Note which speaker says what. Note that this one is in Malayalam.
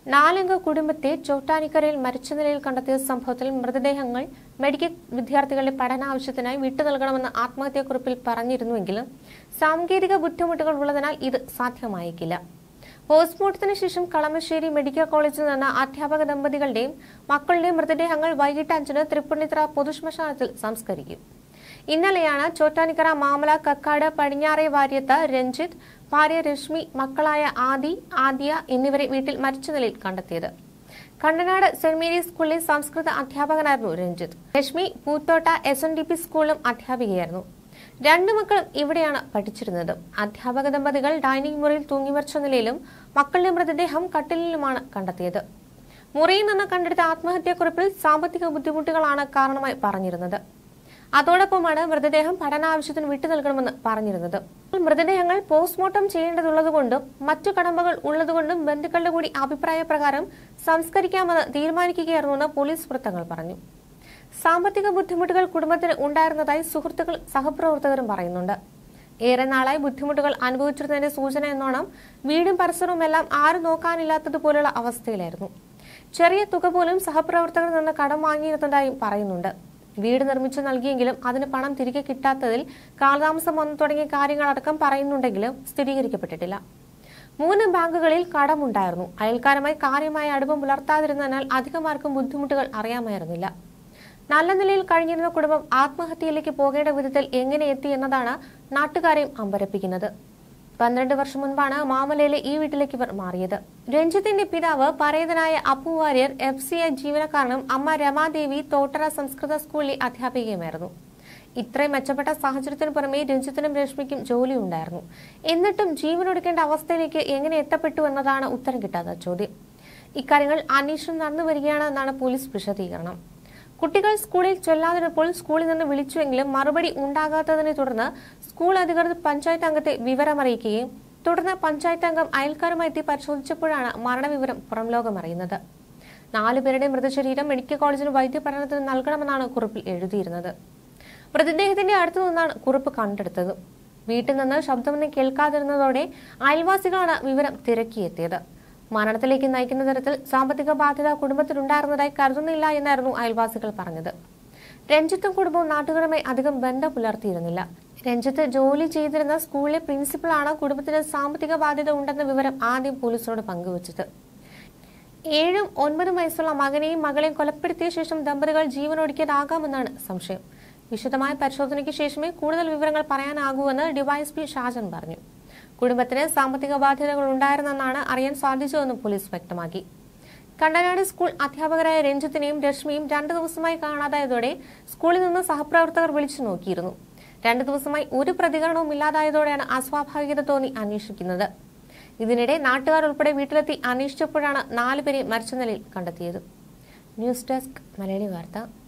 Speaker 1: നാലംഗ കുടുംബത്തെ ചോട്ടാനിക്കരയിൽ മരിച്ച നിലയിൽ കണ്ടെത്തിയ സംഭവത്തിൽ മൃതദേഹങ്ങൾ മെഡിക്കൽ വിദ്യാർത്ഥികളുടെ പഠനാവശ്യത്തിനായി വിട്ടു നൽകണമെന്ന് ആത്മഹത്യാക്കുറിപ്പിൽ പറഞ്ഞിരുന്നുവെങ്കിലും സാങ്കേതിക ബുദ്ധിമുട്ടുകൾ ഉള്ളതിനാൽ ഇത് സാധ്യമായേക്കില്ല പോസ്റ്റ്മോർട്ടത്തിന് ശേഷം കളമശ്ശേരി മെഡിക്കൽ കോളേജിൽ നിന്ന് അധ്യാപക ദമ്പതികളുടെയും മക്കളുടെയും മൃതദേഹങ്ങൾ വൈകിട്ട് അഞ്ചിന് തൃപ്പൂണിത്തുറ പൊതുശ്മശാനത്തിൽ സംസ്കരിക്കും ഇന്നലെയാണ് ചോറ്റാനിക്കര മാമല കക്കാട് പടിഞ്ഞാറേ വാര്യത്ത് രഞ്ജിത്ത് ഭാര്യ രശ്മി മക്കളായ ആദി ആദ്യ എന്നിവരെ വീട്ടിൽ മരിച്ച നിലയിൽ കണ്ടെത്തിയത് കണ്ടനാട് സെന്റ് മേരീസ് സ്കൂളിലെ സംസ്കൃത അധ്യാപകനായിരുന്നു Ranjith Rashmi Poothotta S N D P സ്കൂളിലും അധ്യാപികയായിരുന്നു രണ്ടു മക്കളും ഇവിടെയാണ് പഠിച്ചിരുന്നത് അധ്യാപക ദമ്പതികൾ ഡൈനിങ് മുറിയിൽ തൂങ്ങിമറിച്ച നിലയിലും മക്കളുടെ മൃതദേഹം കട്ടിലിലുമാണ് കണ്ടെത്തിയത് മുറിയിൽ നിന്ന് കണ്ടെടുത്ത ആത്മഹത്യാക്കുറിപ്പിൽ സാമ്പത്തിക ബുദ്ധിമുട്ടുകളാണ് കാരണമായി പറഞ്ഞിരുന്നത് അതോടൊപ്പമാണ് മൃതദേഹം പഠനാവശ്യത്തിന് വിട്ടു നൽകണമെന്ന് പറഞ്ഞിരുന്നത് മൃതദേഹങ്ങൾ പോസ്റ്റ്മോർട്ടം ചെയ്യേണ്ടതുള്ളതുകൊണ്ടും മറ്റു കടമ്പകൾ ഉള്ളതുകൊണ്ടും ബന്ധുക്കളുടെ കൂടി അഭിപ്രായ പ്രകാരം സംസ്കരിക്കാമെന്ന് തീരുമാനിക്കുകയായിരുന്നുവെന്ന് പോലീസ് വൃത്തങ്ങൾ പറഞ്ഞു സാമ്പത്തിക ബുദ്ധിമുട്ടുകൾ കുടുംബത്തിന് ഉണ്ടായിരുന്നതായി സുഹൃത്തുക്കൾ സഹപ്രവർത്തകരും പറയുന്നുണ്ട് ഏറെ നാളായി ബുദ്ധിമുട്ടുകൾ അനുഭവിച്ചിരുന്നതിന്റെ സൂചന എന്നോണം വീടും പരിസരവും എല്ലാം ആരും നോക്കാനില്ലാത്തതുപോലുള്ള അവസ്ഥയിലായിരുന്നു ചെറിയ തുക പോലും സഹപ്രവർത്തകരിൽ നിന്ന് കടം വാങ്ങിയിരുന്നതായും പറയുന്നുണ്ട് വീട് നിർമ്മിച്ചു നൽകിയെങ്കിലും അതിന് പണം തിരികെ കിട്ടാത്തതിൽ കാലതാമസം വന്നു തുടങ്ങിയ കാര്യങ്ങളടക്കം പറയുന്നുണ്ടെങ്കിലും സ്ഥിരീകരിക്കപ്പെട്ടിട്ടില്ല മൂന്ന് ബാങ്കുകളിൽ കടമുണ്ടായിരുന്നു അയൽക്കാരുമായി കാര്യമായ അടുപ്പം പുലർത്താതിരുന്നതിനാൽ അധികമാർക്കും ബുദ്ധിമുട്ടുകൾ അറിയാമായിരുന്നില്ല നല്ല നിലയിൽ കഴിഞ്ഞിരുന്ന കുടുംബം ആത്മഹത്യയിലേക്ക് പോകേണ്ട വിധത്തിൽ എങ്ങനെ എത്തി എന്നതാണ് നാട്ടുകാരെയും അമ്പരപ്പിക്കുന്നത് പന്ത്രണ്ട് വർഷം മുൻപാണ് മാമലയിലെ ഈ വീട്ടിലേക്ക് ഇവർ മാറിയത് രഞ്ജിത്തിന്റെ പിതാവ് പരേതനായ Appu Warrier F C I ജീവനക്കാരനും അമ്മ രമാദേവി തോട്ടറ സംസ്കൃത സ്കൂളിലെ അധ്യാപികയുമായിരുന്നു ഇത്രയും മെച്ചപ്പെട്ട സാഹചര്യത്തിന് പുറമെ രഞ്ജിത്തിനും രശ്മിക്കും ജോലി ഉണ്ടായിരുന്നു എന്നിട്ടും ജീവനൊടുക്കേണ്ട അവസ്ഥയിലേക്ക് എങ്ങനെ എത്തപ്പെട്ടു എന്നതാണ് ഉത്തരം കിട്ടാത്ത ചോദ്യം ഇക്കാര്യങ്ങൾ അന്വേഷണം നടന്നു വരികയാണെന്നാണ് പോലീസ് വിശദീകരണം കുട്ടികൾ സ്കൂളിൽ ചെല്ലാതിരുന്നപ്പോൾ സ്കൂളിൽ നിന്ന് വിളിച്ചുവെങ്കിലും മറുപടി ഉണ്ടാകാത്തതിനെ തുടർന്ന് സ്കൂൾ അധികൃതർ പഞ്ചായത്ത് അംഗത്തെ വിവരമറിയിക്കുകയും തുടർന്ന് പഞ്ചായത്ത് അംഗം അയൽക്കാരുമായി എത്തി പരിശോധിച്ചപ്പോഴാണ് മരണവിവരം പുറം ലോകമറിയുന്നത് നാലുപേരുടെ മൃതശരീരം മെഡിക്കൽ കോളേജിന് വൈദ്യപഠനത്തിന് നൽകണമെന്നാണ് കുറിപ്പിൽ എഴുതിയിരുന്നത് മൃതദേഹത്തിന്റെ അടുത്തു നിന്നാണ് കുറിപ്പ് കണ്ടെടുത്തത് വീട്ടിൽ നിന്ന് ശബ്ദമൊന്നും കേൾക്കാതിരുന്നതോടെ അയൽവാസികളാണ് വിവരം തിരക്കിയെത്തിയത് മരണത്തിലേക്ക് നയിക്കുന്ന തരത്തിൽ സാമ്പത്തിക ബാധ്യത കുടുംബത്തിലുണ്ടായിരുന്നതായി കരുതുന്നില്ല എന്നായിരുന്നു അയൽവാസികൾ പറഞ്ഞത് രഞ്ജിത്തും കുടുംബവും നാട്ടുകാരുമായി അധികം ബന്ധം പുലർത്തിയിരുന്നില്ല രഞ്ജിത്ത് ജോലി ചെയ്തിരുന്ന സ്കൂളിലെ പ്രിൻസിപ്പളാണ് കുടുംബത്തിന് സാമ്പത്തിക ബാധ്യത ഉണ്ടെന്ന വിവരം ആദ്യം പോലീസിനോട് പങ്കുവച്ചത് ഏഴും ഒൻപതും വയസ്സുള്ള മകനെയും മകളെയും കൊലപ്പെടുത്തിയ ശേഷം ദമ്പതികൾ ജീവനൊടുക്കിയതാകാമെന്നാണ് സംശയം വിശദമായ പരിശോധനയ്ക്ക് ശേഷമേ കൂടുതൽ വിവരങ്ങൾ പറയാനാകൂവെന്ന് ഡിവൈഎസ്പി ഷാജൻ പറഞ്ഞു കുടുംബത്തിന് സാമ്പത്തിക ബാധ്യതകൾ ഉണ്ടായിരുന്നെന്നാണ് അറിയാൻ സാധിച്ചതെന്നും പോലീസ് വ്യക്തമാക്കി കണ്ടനാട് സ്കൂൾ അധ്യാപകരായ രഞ്ജിത്തിനെയും രശ്മിയും രണ്ടു ദിവസമായി കാണാതായതോടെ സ്കൂളിൽ നിന്ന് സഹപ്രവർത്തകർ വിളിച്ചു നോക്കിയിരുന്നു രണ്ടു ദിവസമായി ഒരു പ്രതികരണവും ഇല്ലാതായതോടെയാണ് അസ്വാഭാവികത തോന്നി അന്വേഷിക്കുന്നത് ഇതിനിടെ നാട്ടുകാർ ഉൾപ്പെടെ വീട്ടിലെത്തി അന്വേഷിച്ചപ്പോഴാണ് നാലുപേരെ മരിച്ച നിലയിൽ കണ്ടെത്തിയത് ന്യൂസ് ഡെസ്ക് മലയാളി വാർത്ത